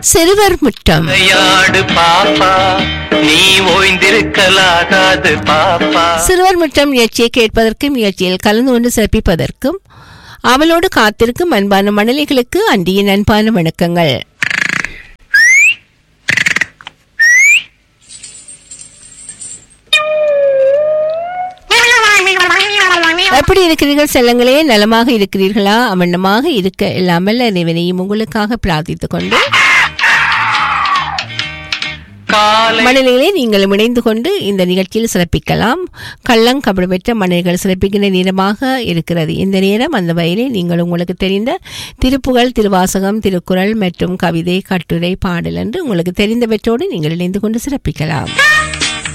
சிறுவர் முற்றம் விளையாடு பாப்பா நீ ஓய்ந்திருக்கலாகாது பாப்பா சிறுவர் முற்றம் முயற்சியை கேட்பதற்கும் முயற்சியில் கலந்து கொண்டு சிறப்பிப்பதற்கும் அவளோடு காத்திருக்கும் அன்பான மணலிகளுக்கு அன்றியின் அன்பான வணக்கங்கள் எப்படி இருக்கிறீர்கள் செல்லங்களே நலமாக இருக்கிறீர்களா அவண்ணமாக இருக்க இல்லாமல் இறைவனையும் உங்களுக்காக பிரார்த்தித்துக் கொண்டு காலை மணலிலே நீங்கள் இணைந்து கொண்டு இந்த நிகழ்ச்சியில் சிறப்பிக்கலாம் கள்ளம் கபடுபெற்ற மணல்கள் சிறப்பிக்கின்ற நேரமாக இருக்கிறது இந்த நேரம் அந்த வயலில் நீங்கள் உங்களுக்கு தெரிந்த திருப்புகழ் திருவாசகம் திருக்குறள் மற்றும் கவிதை கட்டுரை பாடல் என்று உங்களுக்கு தெரிந்தவற்றோடு நீங்கள் இணைந்து கொண்டு சிறப்பிக்கலாம்